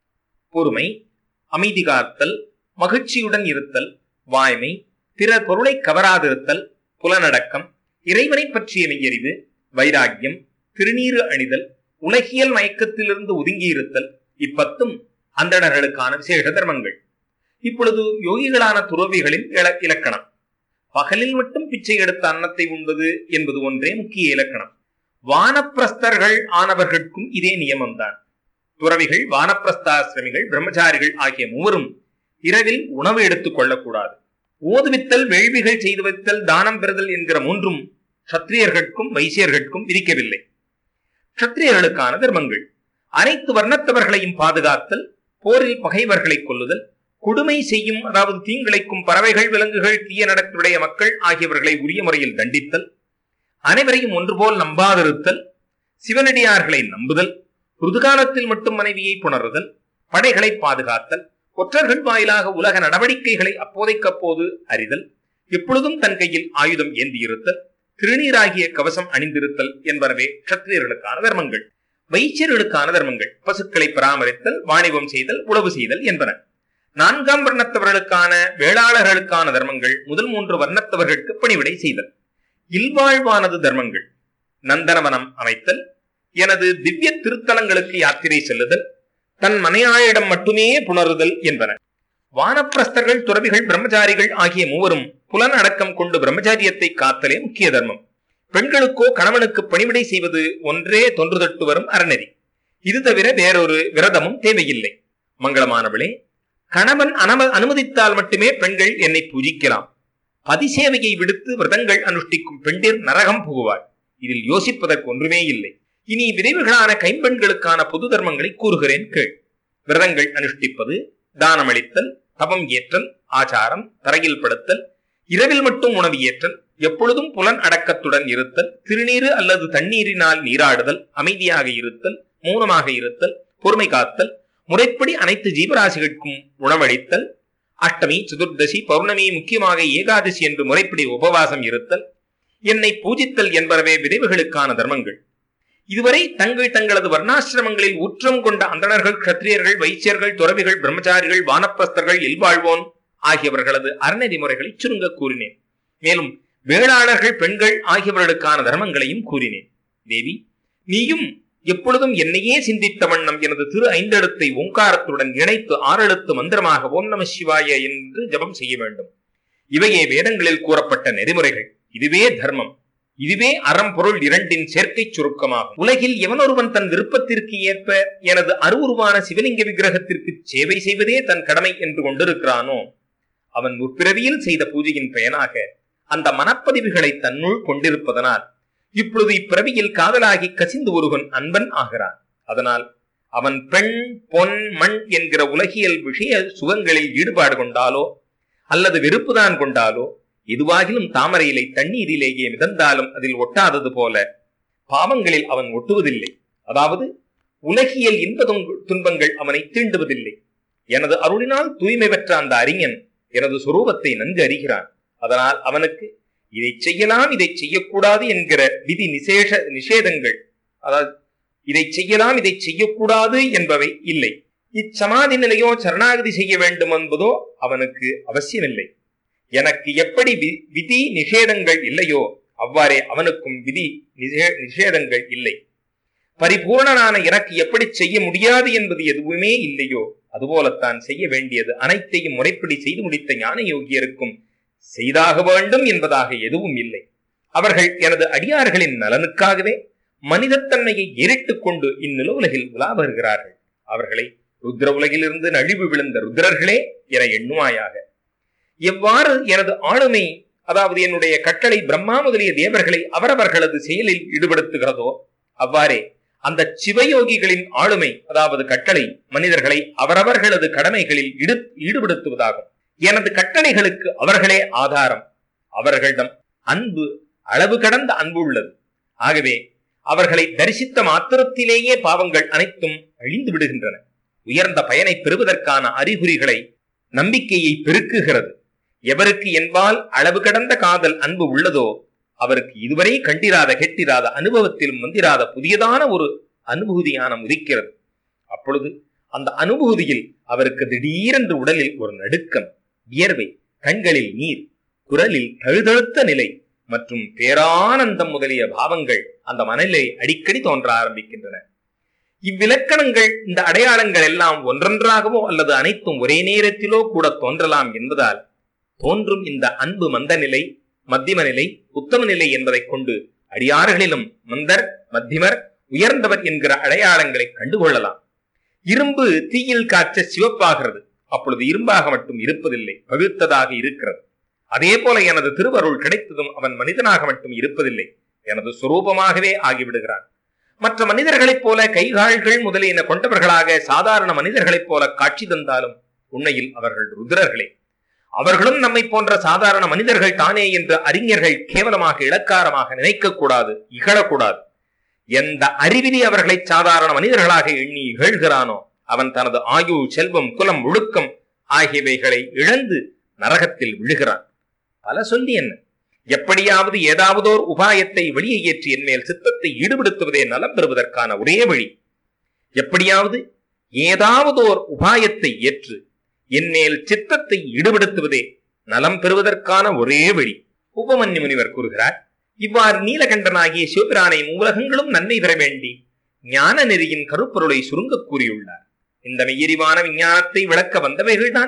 பொறுமை அமைதி காத்தல் மகிழ்ச்சியுடன் இருத்தல் வாய்மை பிறர் பொருளை கவராதிருத்தல் புலனடக்கம் இறைவனை பற்றிய மெய்யறிவு வைராக்கியம் திருநீறு அணிதல் உலகியல் மயக்கத்திலிருந்து ஒதுங்கி இருத்தல் இப்பத்தும் அந்தணர்களுக்கான விசேஷ தர்மங்கள் இப்பொழுது யோகிகளான துறவிகளின் இல- இலக்கணம் பகலில் மட்டும் பிச்சை எடுத்த அன்னத்தை உண்பது என்பது ஒன்றே முக்கிய இலக்கணம் வானப்பிரஸ்தர்கள் ஆனவர்களுக்கும் இதே நியமம்தான் துறவிகள் வானப்பிரஸ்தாசிரமிகள் பிரம்மச்சாரிகள் ஆகிய மூவரும் இரவில் உணவு எடுத்துக் கொள்ளக்கூடாது ஓதுவித்தல் வேள்விகள் செய்து வைத்தல் தானம் பெறுதல் என்கிற மூன்றும் சத்திரியர்களுக்கும் வைசியர்களுக்கும் விதிக்கவில்லை சத்திரியர்களுக்கான தர்மங்கள் அனைத்து வர்ணத்தவர்களையும் பாதுகாத்தல் போரில் பகைவர்களை கொல்லுதல் கொடுமை செய்யும் அதாவது தீங்கிழைக்கும் பறவைகள் விலங்குகள் தீய நடத்துடைய மக்கள் ஆகியவர்களை உரிய முறையில் தண்டித்தல் அனைவரையும் ஒன்றுபோல் நம்பாதிருத்தல் சிவனடியார்களை நம்புதல் ருதுகாலத்தில் மட்டும் மனைவியை புணருதல் படைகளை பாதுகாத்தல் ஒற்றர்கள் வாயிலாக உலக நடவடிக்கைகளை அப்போதைக்கப்போது அறிதல் எப்பொழுதும் தன் கையில் ஆயுதம் ஏந்தியிருத்தல் திருநீராகிய கவசம் அணிந்திருத்தல் என்பனவே க்ஷத்திரியர்களுக்கான தர்மங்கள் வைச்சியர்களுக்கான தர்மங்கள் பசுக்களை பராமரித்தல் வாணிபம் செய்தல் உழவு செய்தல் என்பன நான்காம் வர்ணத்தவர்களுக்கான வேளாளர்களுக்கான தர்மங்கள் முதல் மூன்று வர்ணத்தவர்களுக்கு பணிவிடை செய்தல் இல்வாழ்வானது தர்மங்கள் நந்தனவனம் அமைத்தல் எனது திவ்ய திருத்தலங்களுக்கு யாத்திரை செல்லுதல் தன் மனையாளிடம் மட்டுமே புணருதல் என்பன வானப்பிரஸ்தர்கள் துறவிகள் பிரம்மச்சாரிகள் ஆகிய மூவரும் புலன் அடக்கம் கொண்டு பிரம்மச்சாரியத்தை காத்தலே முக்கிய தர்மம் பெண்களுக்கோ கணவனுக்கு பணிவிடை செய்வது ஒன்றே தொன்று தொட்டு வரும் அறநெறி இது தவிர வேறொரு விரதமும் தேவையில்லை மங்களமானவளே கணவன் அனும அனுமதித்தால் மட்டுமே பெண்கள் என்னை பூஜிக்கலாம் பதிசேவையை விடுத்து விரதங்கள் அனுஷ்டிக்கும் பெண்டிர் நரகம் புகுவாள் இதில் யோசிப்பதற்கு ஒன்றுமே இல்லை இனி விரைவுகளான கைம்பெண்களுக்கான பொது தர்மங்களை கூறுகிறேன் கேள் விரதங்கள் அனுஷ்டிப்பது தானமளித்தல் தபம் ஏற்றல் ஆச்சாரம் தரையில் படுத்தல் இரவில் மட்டும் உணவு ஏற்றல் எப்பொழுதும் புலன் அடக்கத்துடன் இருத்தல் திருநீரு அல்லது தண்ணீரினால் நீராடுதல் அமைதியாக இருத்தல் மௌனமாக இருத்தல் பொறுமை காத்தல் முறைப்படி அனைத்து ஜீவராசிகளுக்கும் உணவளித்தல் அஷ்டமி சதுர்தசி பௌர்ணமி முக்கியமாக ஏகாதசி என்று முறைப்படி உபவாசம் இருத்தல் என்னை பூஜித்தல் என்பனவே விரைவுகளுக்கான தர்மங்கள் இதுவரை தங்கள் தங்களது வர்ணாசிரமங்களில் உற்றம் கொண்ட அந்தணர்கள் கத்திரியர்கள் வைசியர்கள் துறவிகள் பிரம்மச்சாரிகள் வானப்பிரஸ்தர்கள் இல்வாழ்வோன் ஆகியவர்களது அறநெறி முறைகளை சுருங்க கூறினேன் மேலும் வேளாளர்கள் பெண்கள் ஆகியவர்களுக்கான தர்மங்களையும் கூறினேன் தேவி நீயும் எப்பொழுதும் என்னையே சிந்தித்த வண்ணம் எனது திரு ஐந்தெழுத்தை ஓங்காரத்துடன் இணைத்து ஆறெழுத்து மந்திரமாக ஓம் நம சிவாய என்று ஜபம் செய்ய வேண்டும் இவையே வேதங்களில் கூறப்பட்ட நெறிமுறைகள் இதுவே தர்மம் இதுவே அறம் பொருள் இரண்டின் சேர்க்கை சுருக்கமாகும் உலகில் எவனொருவன் தன் விருப்பத்திற்கு ஏற்ப எனது அருவுருவான சிவலிங்க விக்கிரகத்திற்கு சேவை செய்வதே தன் கடமை என்று கொண்டிருக்கிறானோ அவன் முற்பிறவியில் செய்த பூஜையின் பயனாக அந்த மனப்பதிவுகளை தன்னுள் கொண்டிருப்பதனால் இப்பொழுது இப்பிறவியில் காதலாகி கசிந்து ஒருவன் அன்பன் ஆகிறான் அதனால் அவன் பெண் பொன் மண் என்கிற உலகியல் விஷய சுகங்களில் ஈடுபாடு கொண்டாலோ அல்லது வெறுப்புதான் கொண்டாலோ எதுவாகிலும் தாமரையிலை தண்ணீரிலேயே மிதந்தாலும் அதில் ஒட்டாதது போல பாவங்களில் அவன் ஒட்டுவதில்லை அதாவது உலகியல் இன்ப துன்ப- துன்பங்கள் அவனை தீண்டுவதில்லை எனது அருளினால் தூய்மை பெற்ற அந்த அறிஞன் எனது சுரூபத்தை நன்கு அறிகிறான் அதனால் அவனுக்கு இதை செய்யலாம் இதை செய்யக்கூடாது என்கிற விதி நிசேஷ நிஷேதங்கள் அதாவது இதை செய்யலாம் இதை செய்யக்கூடாது என்பவை இல்லை இச்சமாதி நிலையோ சரணாகதி செய்ய வேண்டும் என்பதோ அவனுக்கு அவசியமில்லை எனக்கு எப்படி வி- விதி நிஷேதங்கள் இல்லையோ அவ்வாறே அவனுக்கும் விதி நிஷே- நிஷேதங்கள் இல்லை பரிபூரணனான எனக்கு எப்படி செய்ய முடியாது என்பது எதுவுமே இல்லையோ அதுபோலத்தான் செய்ய வேண்டியது அனைத்தையும் முறைப்படி செய்து முடித்த ஞான யோகியருக்கும் செய்தாக வேண்டும் என்பதாக எதுவும் இல்லை அவர்கள் எனது அடியார்களின் நலனுக்காகவே மனிதத்தன்மையை ஏறிட்டுக் கொண்டு இந்நில உலகில் உலா வருகிறார்கள் அவர்களை ருத்ர உலகிலிருந்து நழிவு விழுந்த ருத்ரர்களே என எண்ணுவாயாக எவ்வாறு எனது ஆளுமை அதாவது என்னுடைய கட்டளை பிரம்மா முதலிய தேவர்களை அவரவர்களது செயலில் ஈடுபடுத்துகிறதோ அவ்வாறே அந்த சிவயோகிகளின் ஆளுமை அதாவது கட்டளை மனிதர்களை அவரவர்களது கடமைகளில் ஈடு ஈடுபடுத்துவதாகும் எனது கட்டளைகளுக்கு அவர்களே ஆதாரம் அவர்களிடம் அன்பு அளவு கடந்த அன்பு உள்ளது ஆகவே அவர்களை தரிசித்த மாத்திரத்திலேயே பாவங்கள் அனைத்தும் அழிந்து விடுகின்றன உயர்ந்த பயனை பெறுவதற்கான அறிகுறிகளை நம்பிக்கையை பெருக்குகிறது எவருக்கு என்பால் அளவு கடந்த காதல் அன்பு உள்ளதோ அவருக்கு இதுவரை கண்டிராத கெட்டிராத அனுபவத்திலும் வந்திராத புதியதான ஒரு அனுபூதியான முதிக்கிறது அப்பொழுது அந்த அனுபூதியில் அவருக்கு திடீரென்று உடலில் ஒரு நடுக்கம் வியர்வை கண்களில் நீர் குரலில் தழுதழுத்த நிலை மற்றும் பேரானந்தம் முதலிய பாவங்கள் அந்த மனநிலை அடிக்கடி தோன்ற ஆரம்பிக்கின்றன இவ்விலக்கணங்கள் இந்த அடையாளங்கள் எல்லாம் ஒன்றொன்றாகவோ அல்லது அனைத்தும் ஒரே நேரத்திலோ கூட தோன்றலாம் என்பதால் தோன்றும் இந்த அன்பு மந்த நிலை மத்தியம நிலை உத்தம நிலை என்பதைக் கொண்டு அடியார்களிலும் மந்தர் மத்தியமர் உயர்ந்தவர் என்கிற அடையாளங்களை கண்டுகொள்ளலாம் இரும்பு தீயில் காய்ச்ச சிவப்பாகிறது அப்பொழுது இரும்பாக மட்டும் இருப்பதில்லை பழுத்ததாக இருக்கிறது அதே போல எனது திருவருள் கிடைத்ததும் அவன் மனிதனாக மட்டும் இருப்பதில்லை எனது சுரூபமாகவே ஆகிவிடுகிறான் மற்ற மனிதர்களைப் போல கைகால்கள் முதலியன கொண்டவர்களாக சாதாரண மனிதர்களைப் போல காட்சி தந்தாலும் உண்மையில் அவர்கள் ருத்ரர்களே அவர்களும் நம்மை போன்ற சாதாரண மனிதர்கள் தானே என்று அறிஞர்கள் கேவலமாக இலக்காரமாக நினைக்கக்கூடாது இகழக்கூடாது எந்த அறிவினி அவர்களை சாதாரண மனிதர்களாக எண்ணி இகழ்கிறானோ அவன் தனது ஆயு செல்வம் குலம் ஒழுக்கம் ஆகியவைகளை இழந்து நரகத்தில் விழுகிறான் பல சொல்லி என்ன எப்படியாவது ஏதாவதோர் உபாயத்தை வெளியே ஏற்றி என் மேல் சித்தத்தை ஈடுபடுத்துவதே நலம் பெறுவதற்கான ஒரே வழி எப்படியாவது ஏதாவதோர் உபாயத்தை ஏற்று என் மேல் சித்தத்தை ஈடுபடுத்துவதே நலம் பெறுவதற்கான ஒரே வழி உபமன்யு முனிவர் கூறுகிறார் இவ்வாறு நீலகண்டனாகிய சிவபிரானை மூலகங்களும் நன்மை பெற வேண்டி ஞான நெறியின் கருப்பொருளை சுருங்க கூறியுள்ளார் இந்த மெய்யறிவான விஞ்ஞானத்தை விளக்க வந்தவைகள்தான்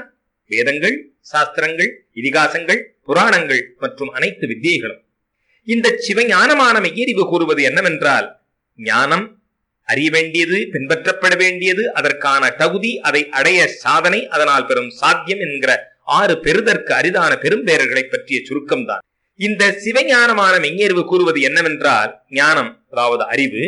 வேதங்கள் சாஸ்திரங்கள் இதிகாசங்கள் புராணங்கள் மற்றும் அனைத்து வித்தியைகளும் இந்த சிவஞானமான மெய்யறிவு கூறுவது என்னவென்றால் ஞானம் அறிய வேண்டியது பின்பற்றப்பட வேண்டியது அதற்கான தகுதி அதை அடைய சாதனை அதனால் பெறும் சாத்தியம் என்கிற ஆறு பெறுதற்கு அரிதான பெரும்பேரர்களை பற்றிய சுருக்கம்தான் இந்த சிவஞானமான மெய்யறிவு கூறுவது என்னவென்றால் ஞானம் அதாவது அறிவு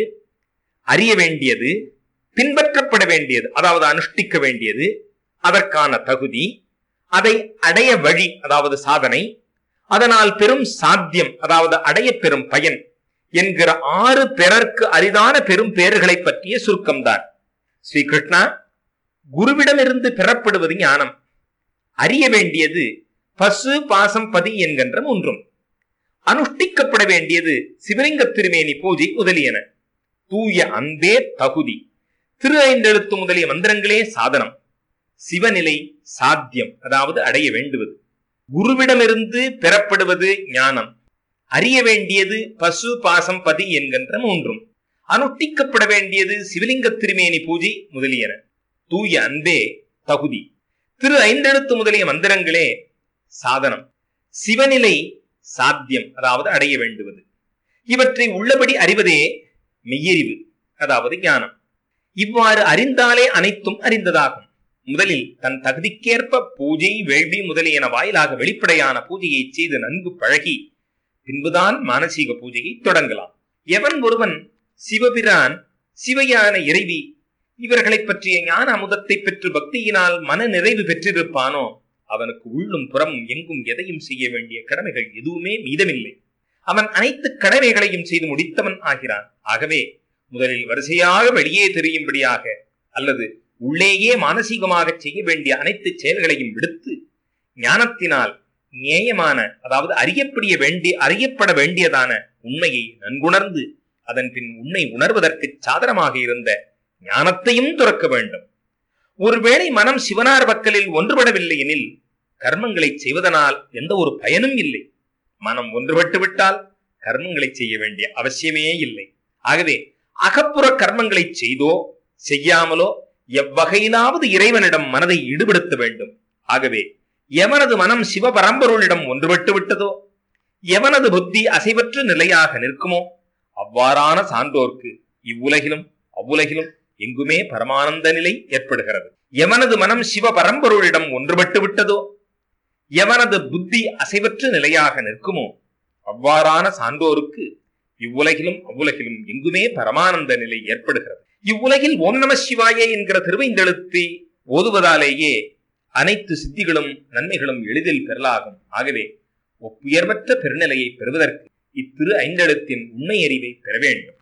அறிய வேண்டியது பின்பற்றப்பட வேண்டியது அதாவது அனுஷ்டிக்க வேண்டியது அதற்கான தகுதி அதை அடைய வழி அதாவது சாதனை அதனால் பெரும் சாத்தியம் அதாவது அடைய பெறும் பயன் என்கிற ஆறு பிறர்க்கு அரிதான பெரும் பெயர்களை பற்றிய சுருக்கம்தான் ஸ்ரீ கிருஷ்ணா குருவிடமிருந்து பெறப்படுவது ஞானம் அறிய வேண்டியது பசு பாசம் பதி என்கின்ற மூன்றும் அனுஷ்டிக்கப்பட வேண்டியது சிவலிங்க திருமேனி பூஜை முதலியன தூய அன்பே தகுதி திரு ஐந்தெழுத்து முதலிய மந்திரங்களே சாதனம் சிவநிலை சாத்தியம் அதாவது அடைய வேண்டுவது குருவிடமிருந்து பெறப்படுவது ஞானம் அறிய வேண்டியது பசு பாசம் பதி என்கின்ற மூன்றும் அனுஷ்டிக்கப்பட வேண்டியது சிவலிங்க திருமேனி பூஜை முதலியன தூய அன்பே தகுதி திரு ஐந்தெழுத்து முதலிய மந்திரங்களே சாதனம் சிவநிலை சாத்தியம் அதாவது அடைய வேண்டுவது இவற்றை உள்ளபடி அறிவதே மெய்யறிவு அதாவது ஞானம் இவ்வாறு அறிந்தாலே அனைத்தும் அறிந்ததாகும் முதலில் தன் தகுதிக்கேற்ப பூஜை வேள்வி முதலியன வாயிலாக வெளிப்படையான பூஜையை செய்து நன்கு பழகி பின்புதான் மானசீக பூஜையை தொடங்கலாம் எவன் ஒருவன் சிவபிரான் சிவயான இறைவி இவர்களைப் பற்றிய ஞான அமுதத்தை பெற்று பக்தியினால் மன நிறைவு பெற்றிருப்பானோ அவனுக்கு உள்ளும் புறமும் எங்கும் எதையும் செய்ய வேண்டிய கடமைகள் எதுவுமே மீதமில்லை அவன் அனைத்து கடமைகளையும் செய்து முடித்தவன் ஆகிறான் ஆகவே முதலில் வரிசையாக வெளியே தெரியும்படியாக அல்லது உள்ளேயே மானசீகமாக செய்ய வேண்டிய அனைத்து செயல்களையும் விடுத்து ஞானத்தினால் நேயமான அதாவது அறியப்படிய வேண்டிய அறியப்பட வேண்டியதான உண்மையை நன்குணர்ந்து அதன் பின் உண்மை உணர்வதற்கு சாதனமாக இருந்த ஞானத்தையும் துறக்க வேண்டும் ஒருவேளை மனம் சிவனார் வக்கலில் ஒன்றுபடவில்லை எனில் கர்மங்களை செய்வதனால் எந்த ஒரு பயனும் இல்லை மனம் ஒன்றுபட்டு விட்டால் கர்மங்களை செய்ய வேண்டிய அவசியமே இல்லை ஆகவே அகப்புற கர்மங்களை செய்தோ செய்யாமலோ எவ்வகையிலாவது இறைவனிடம் மனதை ஈடுபடுத்த வேண்டும் ஆகவே எவனது மனம் சிவபரம்பொருளிடம் ஒன்றுபட்டு விட்டதோ எவனது புத்தி அசைவற்ற நிலையாக நிற்குமோ அவ்வாறான சான்றோர்க்கு இவ்வுலகிலும் அவ்வுலகிலும் எங்குமே பரமானந்த நிலை ஏற்படுகிறது எவனது மனம் சிவ பரம்பொருளிடம் ஒன்றுபட்டு விட்டதோ எவனது புத்தி அசைவற்ற நிலையாக நிற்குமோ அவ்வாறான சான்றோருக்கு இவ்வுலகிலும் அவ்வுலகிலும் எங்குமே பரமானந்த நிலை ஏற்படுகிறது இவ்வுலகில் ஓம் நம சிவாய என்கிற திருவைந்தெழுத்தை ஓதுவதாலேயே அனைத்து சித்திகளும் நன்மைகளும் எளிதில் பெறலாகும் ஆகவே ஒப்புயர்வற்ற பெருநிலையை பெறுவதற்கு இத்திரு ஐந்தெழுத்தின் உண்மை அறிவை பெற வேண்டும்